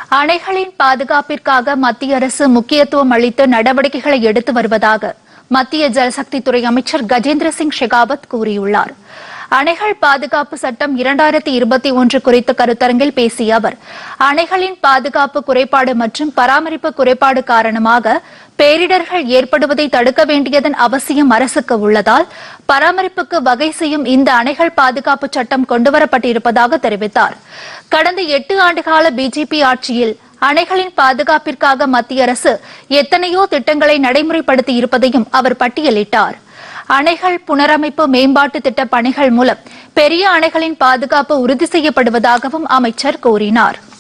அணைகளின் பாதுகாப்பிற்காக மத்திய அரசு முக்கியத்துவம் அளித்து நடவடிக்கைகளை எடுத்து வருவதாக மத்திய ஜலசக்தித்துறை அமைச்சர் கஜேந்திர சிங் ஷெகாவத் கூறியுள்ளார் அணைகள் பாதுகாப்பு சட்டம் இரண்டாயிரத்தி இருபத்தி ஒன்று குறித்த கருத்தரங்கில் பேசிய அவர் அணைகளின் பாதுகாப்பு குறைபாடு மற்றும் பராமரிப்பு குறைபாடு காரணமாக பேரிடர்கள் ஏற்படுவதை தடுக்க வேண்டியதன் அவசியம் அரசுக்கு உள்ளதால் பராமரிப்புக்கு வகை செய்யும் இந்த அணைகள் பாதுகாப்பு சட்டம் கொண்டுவரப்பட்டிருப்பதாக தெரிவித்தார் கடந்த எட்டு ஆண்டுகால பிஜேபி ஆட்சியில் அணைகளின் பாதுகாப்பிற்காக மத்திய அரசு எத்தனையோ திட்டங்களை நடைமுறைப்படுத்தி இருப்பதையும் அவர் பட்டியலிட்டார் அணைகள் புனரமைப்பு மேம்பாட்டு திட்ட பணிகள் மூலம் பெரிய அணைகளின் பாதுகாப்பு உறுதி செய்யப்படுவதாகவும் அமைச்சர் கூறினார்